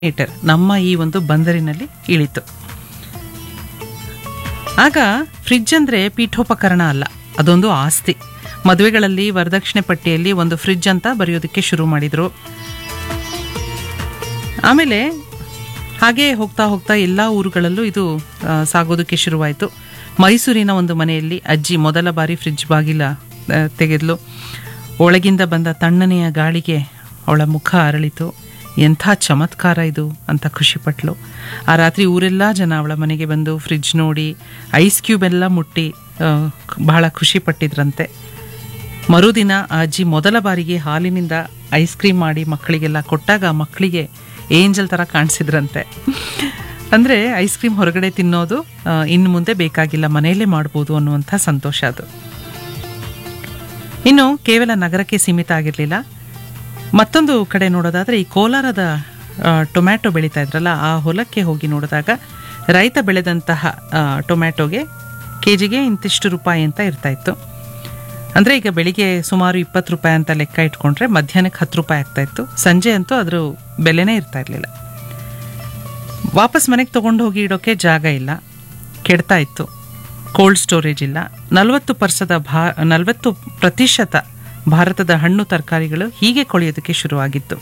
metre ನಮ್ಮ ಈ ಒಂದು ಬಂದರಿನಲ್ಲಿ ಇಳಿತು ಆಗ ಫ್ರಿಡ್ಜ್ ಅಂದರೆ ಪೀಠೋಪಕರಣ ಅಲ್ಲ ಅದೊಂದು ಆಸ್ತಿ ಮದುವೆಗಳಲ್ಲಿ ವರದಕ್ಷಿಣೆ ಪಟ್ಟಿಯಲ್ಲಿ ಒಂದು ಫ್ರಿಡ್ಜ್ ಅಂತ ಬರೆಯೋದಕ್ಕೆ ಶುರು ಮಾಡಿದರು ಆಮೇಲೆ ಹಾಗೆ ಹೋಗ್ತಾ ಹೋಗ್ತಾ ಎಲ್ಲ ಊರುಗಳಲ್ಲೂ ಇದು ಆ, ಸಾಗೋದಕ್ಕೆ ಶುರುವಾಯಿತು ಮೈಸೂರಿನ ಒಂದು ಮನೆಯಲ್ಲಿ ಅಜ್ಜಿ ಮೊದಲ ಬಾರಿ ಫ್ರಿಡ್ಜ್ ಬಾಗಿಲ ಆ, ತೆಗೆದ್ಲು ಒಳಗಿಂದ ಬಂದ ತಣ್ಣನೆಯ ಗಾಳಿಗೆ ಅವಳ ಮುಖ ಅರಳಿತು ಎಂಥ ಚಮತ್ಕಾರ ಇದು ಅಂತ ಖುಷಿಪಟ್ಲು ಆ ರಾತ್ರಿ ಊರೆಲ್ಲ ಜನ ಅವಳ ಮನೆಗೆ ಬಂದು ಫ್ರಿಡ್ಜ್ ನೋಡಿ ಐಸ್ ಕ್ಯೂಬ್ ಎಲ್ಲ ಮುಟ್ಟಿ ಆ, ಬಹಳ ಖುಷಿ ಪಟ್ಟಿದ್ರಂತೆ ಮರುದಿನ ಆ ಅಜ್ಜಿ ಮೊದಲ ಬಾರಿಗೆ ಹಾಲಿನಿಂದ ಐಸ್ ಕ್ರೀಮ್ ಮಾಡಿ ಮಕ್ಕಳಿಗೆಲ್ಲ ಕೊಟ್ಟಾಗ ಮಕ್ಕಳಿಗೆ ಏಂಜಲ್ ಥರ ಕಾಣಿಸಿದ್ರಂತೆ ಅಂದರೆ ಐಸ್ ಕ್ರೀಮ್ ಹೊರಗಡೆ ತಿನ್ನೋದು ಆ, ಇನ್ನು ಮುಂದೆ ಬೇಕಾಗಿಲ್ಲ ಮನೆಯಲ್ಲೇ ಮಾಡ್ಬೋದು ಅನ್ನುವಂಥ ಸಂತೋಷ ಅದು ಇನ್ನು ಕೇವಲ ನಗರಕ್ಕೆ ಸೀಮಿತ ಆಗಿರಲಿಲ್ಲ ಮತ್ತೊಂದು ಕಡೆ ನೋಡೋದಾದರೆ ಈ ಕೋಲಾರದ ಆ, ಟೊಮ್ಯಾಟೊ ಬೆಳೀತಾ ಇದ್ರಲ್ಲ ಆ ಹೊಲಕ್ಕೆ ಹೋಗಿ ನೋಡಿದಾಗ ರೈತ ಬೆಳೆದಂತಹ ಆ, ಟೊಮ್ಯಾಟೊಗೆ ಕೆ ಜಿಗೆ ಇಂತಿಷ್ಟು ರೂಪಾಯಿ ಅಂತ ಇರ್ತಾ ಇತ್ತು ಅಂದರೆ ಈಗ ಬೆಳಿಗ್ಗೆ ಸುಮಾರು ಇಪ್ಪತ್ತು ರೂಪಾಯಿ ಅಂತ ಲೆಕ್ಕ ಇಟ್ಕೊಂಡ್ರೆ ಮಧ್ಯಾಹ್ನಕ್ಕೆ ಹತ್ತು ರೂಪಾಯಿ ಆಗ್ತಾ ಇತ್ತು ಸಂಜೆ ಅಂತೂ ಅದ್ರ ಬೆಲೆನೇ ಇರ್ತಾ ಇರಲಿಲ್ಲ ವಾಪಸ್ ಮನೆಗೆ ತೊಗೊಂಡು ಹೋಗಿ ಇಡೋಕ್ಕೆ ಜಾಗ ಇಲ್ಲ ಕೆಡ್ತಾ ಇತ್ತು ಕೋಲ್ಡ್ ಸ್ಟೋರೇಜ್ ಇಲ್ಲ ನಲವತ್ತು ಪರ್ಸದ ಭಾ ನಲವತ್ತು ಪ್ರತಿಶತ ಭಾರತದ ಹಣ್ಣು ತರಕಾರಿಗಳು ಹೀಗೆ ಕೊಳೆಯೋದಕ್ಕೆ ಶುರುವಾಗಿತ್ತು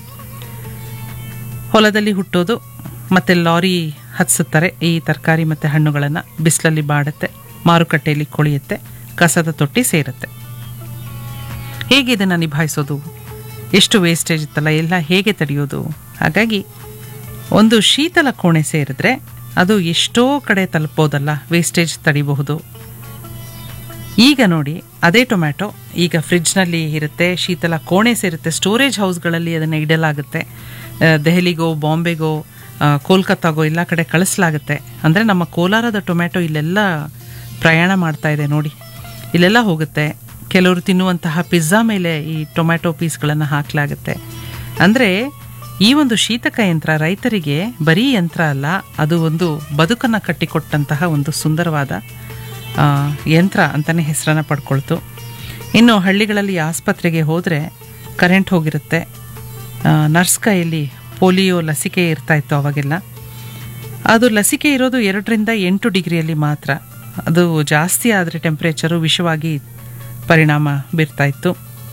ಹೊಲದಲ್ಲಿ ಹುಟ್ಟೋದು ಮತ್ತು ಲಾರಿ ಹತ್ಸುತ್ತಾರೆ ಈ ತರಕಾರಿ ಮತ್ತು ಹಣ್ಣುಗಳನ್ನು ಬಿಸಿಲಲ್ಲಿ ಬಾಡುತ್ತೆ ಮಾರುಕಟ್ಟೆಯಲ್ಲಿ ಕೊಳೆಯುತ್ತೆ ಕಸದ ತೊಟ್ಟಿ ಸೇರುತ್ತೆ ಹೇಗೆ ಇದನ್ನು ನಿಭಾಯಿಸೋದು ಎಷ್ಟು ವೇಸ್ಟೇಜ್ ಇತ್ತಲ್ಲ ಎಲ್ಲ ಹೇಗೆ ತಡೆಯೋದು ಹಾಗಾಗಿ ಒಂದು ಶೀತಲ ಕೋಣೆ ಸೇರಿದ್ರೆ ಅದು ಎಷ್ಟೋ ಕಡೆ ತಲುಪೋದಲ್ಲ ವೇಸ್ಟೇಜ್ ತಡಿಬಹುದು ಈಗ ನೋಡಿ ಅದೇ ಟೊಮ್ಯಾಟೊ ಈಗ ಫ್ರಿಡ್ಜ್ನಲ್ಲಿ ಇರುತ್ತೆ ಶೀತಲ ಕೋಣೆ ಸೇರುತ್ತೆ ಸ್ಟೋರೇಜ್ ಹೌಸ್ಗಳಲ್ಲಿ ಅದನ್ನು ಇಡಲಾಗುತ್ತೆ ಆ, ದೆಹಲಿಗೋ ಬಾಂಬೆಗೋ ಆ, ಕೋಲ್ಕತ್ತಾಗೋ ಎಲ್ಲ ಕಡೆ ಕಳಿಸ್ಲಾಗುತ್ತೆ ಅಂದರೆ ನಮ್ಮ ಕೋಲಾರದ ಟೊಮ್ಯಾಟೊ ಇಲ್ಲೆಲ್ಲ ಪ್ರಯಾಣ ಮಾಡ್ತಾ ಇದೆ ನೋಡಿ ಇಲ್ಲೆಲ್ಲ ಹೋಗುತ್ತೆ ಕೆಲವರು ತಿನ್ನುವಂತಹ ಪಿಜ್ಜಾ ಮೇಲೆ ಈ ಟೊಮ್ಯಾಟೊ ಪೀಸ್ಗಳನ್ನು ಹಾಕಲಾಗುತ್ತೆ ಅಂದರೆ ಈ ಒಂದು ಶೀತಕ ಯಂತ್ರ ರೈತರಿಗೆ ಬರೀ ಯಂತ್ರ ಅಲ್ಲ ಅದು ಒಂದು ಬದುಕನ್ನು ಕಟ್ಟಿಕೊಟ್ಟಂತಹ ಒಂದು ಸುಂದರವಾದ ಆ, ಯಂತ್ರ ಅಂತಲೇ ಹೆಸರನ್ನು ಪಡ್ಕೊಳ್ತು ಇನ್ನು ಹಳ್ಳಿಗಳಲ್ಲಿ ಆಸ್ಪತ್ರೆಗೆ ಹೋದರೆ ಕರೆಂಟ್ ಹೋಗಿರುತ್ತೆ ಆ, ನರ್ಸ್ ಕೈಯಲ್ಲಿ ಪೋಲಿಯೋ ಲಸಿಕೆ ಇರ್ತಾ ಇತ್ತು ಅವಾಗೆಲ್ಲ ಅದು ಲಸಿಕೆ ಇರೋದು ಎರಡರಿಂದ ಎಂಟು ಡಿಗ್ರಿಯಲ್ಲಿ ಮಾತ್ರ ಅದು ಜಾಸ್ತಿ ಆದರೆ ಟೆಂಪ್ರೇಚರು ವಿಷವಾಗಿ ಪರಿಣಾಮ ಬೀರ್ತಾ ಇತ್ತು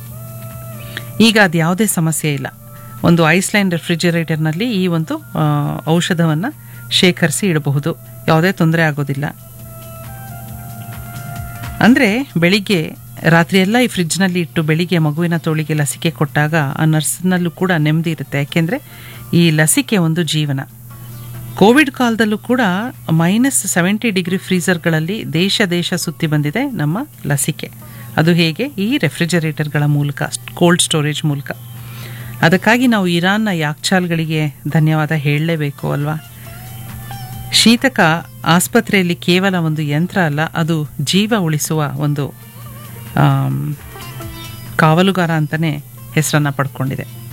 ಈಗ ಅದು ಯಾವುದೇ ಸಮಸ್ಯೆ ಇಲ್ಲ ಒಂದು ಐಸ್ಲ್ಯಾಂಡ್ ರೆಫ್ರಿಜರೇಟರ್ನಲ್ಲಿ ಈ ಒಂದು ಔಷಧವನ್ನು ಶೇಖರಿಸಿ ಇಡಬಹುದು ಯಾವುದೇ ತೊಂದರೆ ಆಗೋದಿಲ್ಲ ಅಂದರೆ ಬೆಳಿಗ್ಗೆ ರಾತ್ರಿಯೆಲ್ಲ ಈ ಫ್ರಿಡ್ಜ್ನಲ್ಲಿ ಇಟ್ಟು ಬೆಳಿಗ್ಗೆ ಮಗುವಿನ ತೋಳಿಗೆ ಲಸಿಕೆ ಕೊಟ್ಟಾಗ ಆ ನರ್ಸ್ನಲ್ಲೂ ಕೂಡ ನೆಮ್ಮದಿ ಇರುತ್ತೆ ಯಾಕೆಂದರೆ ಈ ಲಸಿಕೆ ಒಂದು ಜೀವನ ಕೋವಿಡ್ ಕಾಲದಲ್ಲೂ ಕೂಡ ಮೈನಸ್ ಸೆವೆಂಟಿ ಡಿಗ್ರಿ ಫ್ರೀಸರ್ಗಳಲ್ಲಿ ದೇಶ ದೇಶ ಸುತ್ತಿ ಬಂದಿದೆ ನಮ್ಮ ಲಸಿಕೆ ಅದು ಹೇಗೆ ಈ ರೆಫ್ರಿಜರೇಟರ್ಗಳ ಮೂಲಕ ಕೋಲ್ಡ್ ಸ್ಟೋರೇಜ್ ಮೂಲಕ ಅದಕ್ಕಾಗಿ ನಾವು ಇರಾನ್ನ ಯಾಕ್ಚಾಲ್ಗಳಿಗೆ ಧನ್ಯವಾದ ಹೇಳಲೇಬೇಕು ಅಲ್ವಾ ಶೀತಕ ಆಸ್ಪತ್ರೆಯಲ್ಲಿ ಕೇವಲ ಒಂದು ಯಂತ್ರ ಅಲ್ಲ ಅದು ಜೀವ ಉಳಿಸುವ ಒಂದು ಆಮ್, ಕಾವಲುಗಾರ ಅಂತಲೇ ಹೆಸರನ್ನು ಪಡ್ಕೊಂಡಿದೆ